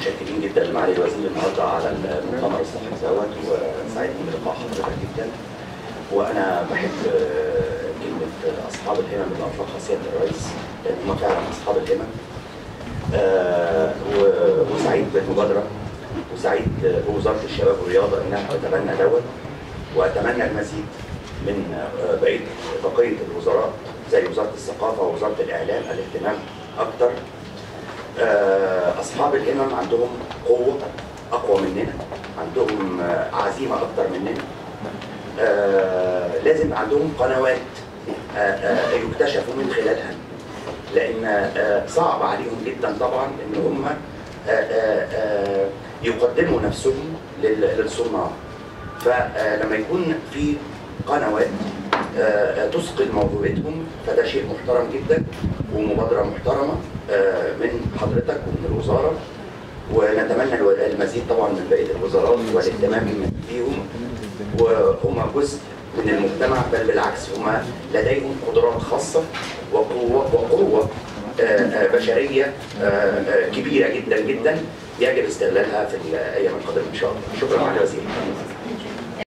متشكرين جدا لمعالي الوزير النهارده على المؤتمر الصحفي دوت وسعيدني بلقاء حضرتك جدا وانا بحب آه، كلمه اصحاب الهمم اللي اطلقها سياده الرئيس لان هم فعلا اصحاب الهمم آه، و- وسعيد بالمبادره وسعيد بوزاره الشباب والرياضه انها تتبنى دوت واتمنى المزيد من آه، بقيه بقيه الوزارات زي وزاره الثقافه ووزاره الاعلام الاهتمام اكتر آه، اصحاب الهمم عندهم قوه اقوى مننا عندهم آه، عزيمه اكتر مننا آه، لازم عندهم قنوات آه، آه، يكتشفوا من خلالها لان آه، صعب عليهم جدا طبعا ان هم آه، آه، آه، يقدموا نفسهم لل- للصناع فلما يكون في قنوات آه، آه، تثقل موهبتهم فده شيء محترم جدا ومبادره محترمه آه، من حضرتك ومن الوزاره ونتمنى الو- المزيد طبعا من بقيه الوزارات والاهتمام بيهم وهم جزء من المجتمع بل بالعكس هم لديهم قدرات خاصه وقوه وقوه آه، آه، بشريه آه، آه، كبيره جدا جدا يجب استغلالها في الايام القادمه ان شاء الله شكرا معالي الوزير